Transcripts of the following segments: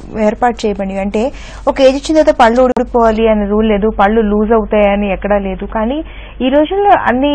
ఏర్పాటు చేయబడి అంటే ఒక ఏజ్ వచ్చిన తర్వాత పళ్ళు ఊడిపోవాలి అనే రూల్ లేదు పళ్ళు లూజ్ అవుతాయని ఎక్కడా లేదు కానీ ఈ రోజుల్లో అన్ని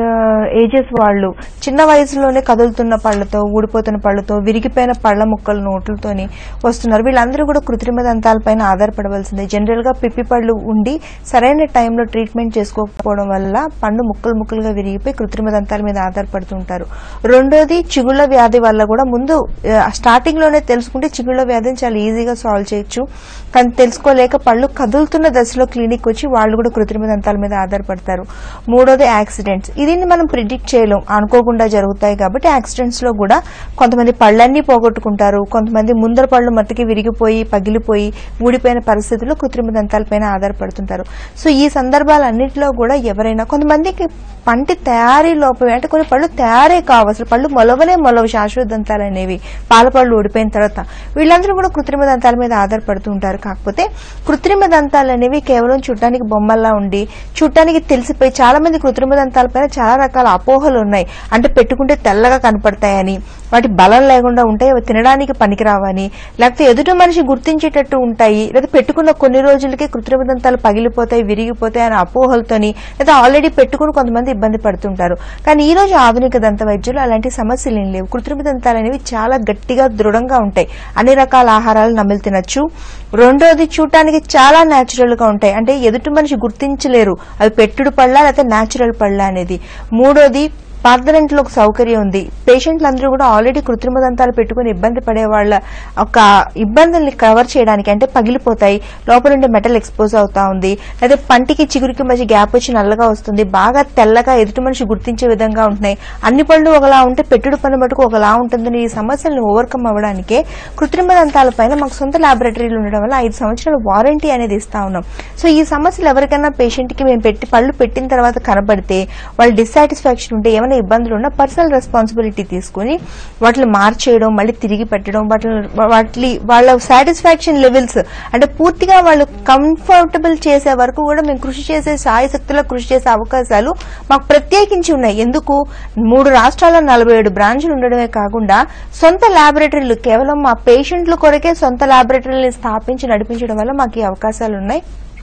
ఏజెస్ వాళ్ళు చిన్న వయసులోనే కదులుతున్న పళ్ళతో ఊడిపోతున్న పళ్ళతో విరిగిపోయిన పళ్ళ ముక్కలు నోట్లతోని వస్తున్నారు వీళ్ళందరూ కూడా కృత్రిమ దంతాలపైన ఆధారపడవలసిందే జనరల్ గా పిప్పి పళ్ళు ఉండి సరైన టైంలో ట్రీట్మెంట్ చేసుకోకపోవడం వల్ల పండు ముక్కలు ముక్కలుగా విరిగిపోయి కృత్రిమ దంతాల మీద ఆధారపడుతుంటారు రెండోది చిగుళ్ళ వ్యాధి వల్ల కూడా ముందు స్టార్టింగ్ లోనే తెలుసుకుంటే చిగుళ్ళ వ్యాధిని చాలా ఈజీగా సాల్వ్ చేయొచ్చు కానీ తెలుసుకోలేక పళ్ళు కదులుతున్న దశలో క్లినిక్ వచ్చి వాళ్ళు కూడా కృత్రిమ దంతాల మీద ఆధారపడతారు మూడోది యాక్సిడెంట్స్ ఇది మనం ప్రిడిక్ట్ చేయలేం అనుకోకుండా జరుగుతాయి కాబట్టి యాక్సిడెంట్స్ లో కూడా కొంతమంది పళ్ళన్నీ పోగొట్టుకుంటారు కొంతమంది ముందర పళ్ళు మట్టికి విరిగిపోయి పగిలిపోయి ఊడిపోయిన పరిస్థితుల్లో కృత్రిమ దంతాలపైన ఆధారపడుతుంటారు సో ఈ సందర్భాలన్నింటిలో కూడా ఎవరైనా కొంతమందికి పంటి తయారీ లోపమే అంటే కొన్ని పళ్ళు తయారే కావు అసలు పళ్ళు మొలవనే మొలవు శాశ్వత దంతాలు అనేవి పాల పళ్ళు ఊడిపోయిన తర్వాత వీళ్ళందరూ కూడా కృత్రిమ దంతాల మీద ఆధారపడుతూ ఉంటారు కాకపోతే కృత్రిమ దంతాలు అనేవి కేవలం చూడటానికి బొమ్మల్లా ఉండి చూడటానికి తెలిసిపోయి చాలా మంది కృత్రిమ దంతాలపైన చాలా రకాల అపోహలు ఉన్నాయి అంటే పెట్టుకుంటే తెల్లగా కనపడతాయని వాటి బలం లేకుండా ఉంటాయి అవి తినడానికి పనికిరావని లేకపోతే ఎదుటి మనిషి గుర్తించేటట్టు ఉంటాయి లేదా పెట్టుకున్న కొన్ని రోజులకే కృత్రిమ దంతాలు పగిలిపోతాయి విరిగిపోతాయి అనే అపోహలతోని లేదా ఆల్రెడీ పెట్టుకుని కొంతమంది ఇబ్బంది పడుతుంటారు కానీ ఈ రోజు ఆధునిక దంత వైద్యులు అలాంటి సమస్యలు ఏం లేవు కృత్రిమ దంతాలు అనేవి చాలా గట్టిగా దృఢంగా ఉంటాయి అన్ని రకాల ఆహారాలు నమిలి తినచ్చు రెండోది చూడటానికి చాలా న్యాచురల్ గా ఉంటాయి అంటే ఎదుటి మనిషి గుర్తించలేరు అవి పెట్టుడు పళ్ళ లేకపోతే న్యాచురల్ పళ్ళ అనేది మూడోది పార్దనెంట్లో ఒక సౌకర్యం ఉంది పేషెంట్లు అందరూ కూడా ఆల్రెడీ కృత్రిమ దంతాలు పెట్టుకుని ఇబ్బంది పడే వాళ్ళ ఒక ఇబ్బందుల్ని కవర్ చేయడానికి అంటే పగిలిపోతాయి లోపల ఉండే మెటల్ ఎక్స్పోజ్ అవుతా ఉంది లేదా పంటికి చిగురికి మధ్య గ్యాప్ వచ్చి నల్లగా వస్తుంది బాగా తెల్లగా ఎదుటి మనిషి గుర్తించే విధంగా ఉంటున్నాయి అన్ని పళ్ళు ఒకలా ఉంటే పెట్టుడు పని మటుకు ఒకలా ఉంటుందని ఈ సమస్యలను ఓవర్కమ్ అవ్వడానికే కృత్రిమ దంతాల పైన మాకు సొంత ల్యాబొరేటరీలు ఉండడం వల్ల ఐదు సంవత్సరాల వారంటీ అనేది ఇస్తా ఉన్నాం సో ఈ సమస్యలు ఎవరికైనా పేషెంట్ కి మేము పెట్టి పళ్ళు పెట్టిన తర్వాత కనబడితే వాళ్ళు డిస్సాటిస్ఫాక్షన్ ఉంటే ఏమైనా ఇబ్బందులు ఉన్నా పర్సనల్ రెస్పాన్సిబిలిటీ తీసుకుని వాటిని మార్చేయడం మళ్ళీ తిరిగి పెట్టడం వాటిని వాటి వాళ్ళ సాటిస్ఫాక్షన్ లెవెల్స్ అంటే పూర్తిగా వాళ్ళు కంఫర్టబుల్ చేసే వరకు కూడా మేము కృషి చేసే సాయశక్తుల కృషి చేసే అవకాశాలు మాకు ప్రత్యేకించి ఉన్నాయి ఎందుకు మూడు రాష్ట్రాల్లో నలభై ఏడు బ్రాంచ్లు ఉండడమే కాకుండా సొంత ల్యాబొరేటరీలు కేవలం మా పేషెంట్ల కొరకే సొంత ల్యాబొరేటరీని స్థాపించి నడిపించడం వల్ల మాకు ఈ అవకాశాలు ఉన్నాయి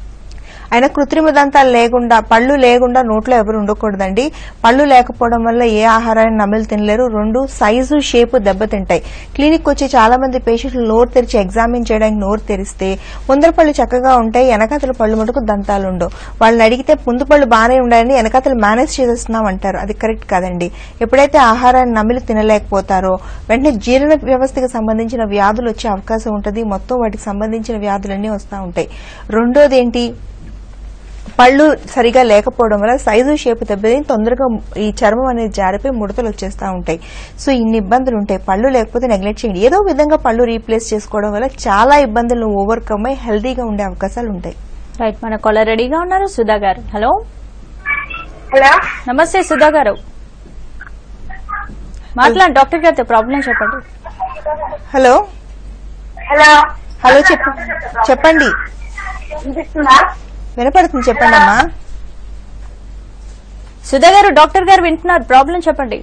అయినా కృత్రిమ దంతాలు లేకుండా పళ్ళు లేకుండా నోట్లో ఎవరు ఉండకూడదండి పళ్ళు లేకపోవడం వల్ల ఏ ఆహారాన్ని నమిలి తినలేరు రెండు సైజు షేపు దెబ్బతింటాయి క్లినిక్ వచ్చి చాలా మంది పేషెంట్లు నోరు తెరిచి ఎగ్జామిన్ చేయడానికి నోరు తెరిస్తే ముందర పళ్ళు చక్కగా ఉంటాయి వెనకాతల పళ్ళు మటుకు దంతాలు ఉండవు వాళ్ళని అడిగితే ముందు పళ్ళు బాగానే ఉండాలని వెనకాతలు మేనేజ్ చేసేస్తున్నాం అంటారు అది కరెక్ట్ కాదండి ఎప్పుడైతే ఆహారాన్ని నమిలి తినలేకపోతారో వెంటనే జీర్ణ వ్యవస్థకి సంబంధించిన వ్యాధులు వచ్చే అవకాశం ఉంటుంది మొత్తం వాటికి సంబంధించిన వ్యాధులన్నీ వస్తూ ఉంటాయి రెండోది ఏంటి పళ్ళు సరిగా లేకపోవడం వల్ల సైజు షేప్ దెబ్బతిని తొందరగా ఈ చర్మం అనేది జారిపోయి ముడతలు వచ్చేస్తూ ఉంటాయి సో ఇన్ని ఇబ్బందులు ఉంటాయి పళ్ళు లేకపోతే నెగ్లెక్ట్ చేయండి ఏదో విధంగా పళ్ళు రీప్లేస్ చేసుకోవడం వల్ల చాలా ఇబ్బందులను ఓవర్కమ్ అయి హెల్తీగా ఉండే అవకాశాలు ఉంటాయి రైట్ మన కాలర్ రెడీగా ఉన్నారు సుధా గారు హలో హలో నమస్తే సుధా గారు మాట్లాడండి డాక్టర్ గారితో ప్రాబ్లం చెప్పండి హలో హలో హలో చెప్ప చెప్పండి వినిపిస్తుందా వినపడుతుంది చెప్పండి అమ్మా సుధా గారు డాక్టర్ గారు వింటున్నారు ప్రాబ్లం చెప్పండి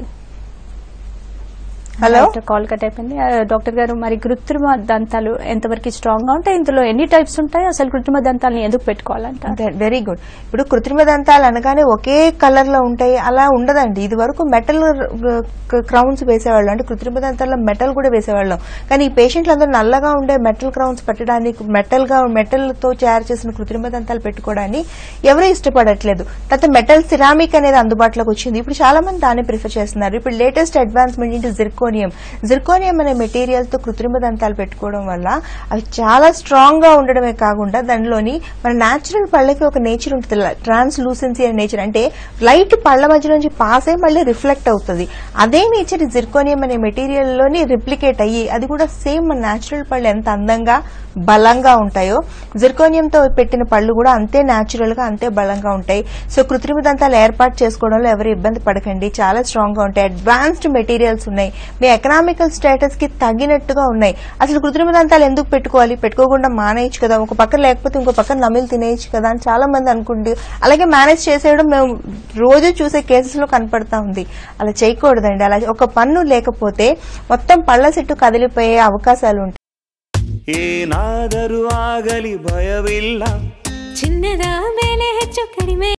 హలో కాల్ కట్ అయిపోయింది ఆ, డాక్టర్ గారు మరి కృత్రిమ దంతాలు ఎంతవరకు స్ట్రాంగ్ గా ఉంటాయి ఇందులో ఎన్ని టైప్స్ ఉంటాయి అసలు కృత్రిమ దంతాలని ఎందుకు పెట్టుకోవాలంటారు వెరీ గుడ్ ఇప్పుడు కృత్రిమ దంతాలు అనగానే ఒకే కలర్ లో ఉంటాయి అలా ఉండదండి ఇది వరకు మెటల్ క్రౌన్స్ వేసేవాళ్ళు అంటే కృత్రిమ దంతాల్లో మెటల్ కూడా వేసేవాళ్ళం కానీ ఈ పేషెంట్లు అందరూ నల్లగా ఉండే మెటల్ క్రౌన్స్ పెట్టడానికి మెటల్ గా మెటల్ తో తయారు చేసిన కృత్రిమ దంతాలు పెట్టుకోవడాన్ని ఎవరు ఇష్టపడట్లేదు తర్వాత మెటల్ సిరామిక్ అనేది అందుబాటులోకి వచ్చింది ఇప్పుడు చాలా మంది దాన్ని ప్రిఫర్ చేస్తున్నారు ఇప్పుడు latest advancement into zirconium zirconium అనే మెటీరియల్ తో కృత్రిమ దంతాలు పెట్టుకోవడం వల్ల అవి చాలా స్ట్రాంగ్ గా ఉండడమే కాకుండా దానిలోని మన నేచురల్ పళ్ళకి ఒక నేచర్ ఉంటుంది ట్రాన్స్లూసెన్సీ అనే నేచర్ అంటే లైట్ పళ్ళ మధ్య నుంచి పాస్ అయ్యి మళ్ళీ రిఫ్లెక్ట్ అవుతుంది అదే నేచర్ జిర్కోనియం అనే మెటీరియల్ లోని రిప్లికేట్ అయ్యి అది కూడా సేమ్ మన నేచురల్ పళ్ళు ఎంత అందంగా బలంగా ఉంటాయో జిర్కోనియం తో పెట్టిన పళ్ళు కూడా అంతే నేచురల్ గా అంతే బలంగా ఉంటాయి సో కృత్రిమ దంతాలు ఏర్పాటు చేసుకోవడంలో ఎవరు ఇబ్బంది పడకండి చాలా స్ట్రాంగ్ గా ఉంటాయి అడ్వాన్స్డ్ మెటీరియల్స్ ఉన్నాయి మీ ఎకనామికల్ స్టేటస్ కి తగినట్టుగా ఉన్నాయి అసలు కృత్రిమ దంతాలు ఎందుకు పెట్టుకోవాలి పెట్టుకోకుండా మానేయచ్చు కదా ఒక పక్కన లేకపోతే ఇంకో పక్కన నమిలి తినేయచ్చు కదా అని చాలా మంది అనుకుంటే అలాగే మేనేజ్ చేసేయడం మేము రోజు చూసే కేసెస్ లో కనపడతా ఉంది అలా చేయకూడదండి అలా ఒక పన్ను లేకపోతే మొత్తం పళ్ళ సెట్టు కదిలిపోయే అవకాశాలు ఉంటాయి ಏನಾದರೂ ಆಗಲಿ ಭಯವಿಲ್ಲ ಚಿನ್ನದ ಬೆಲೆ ಹೆಚ್ಚು ಕಡಿಮೆ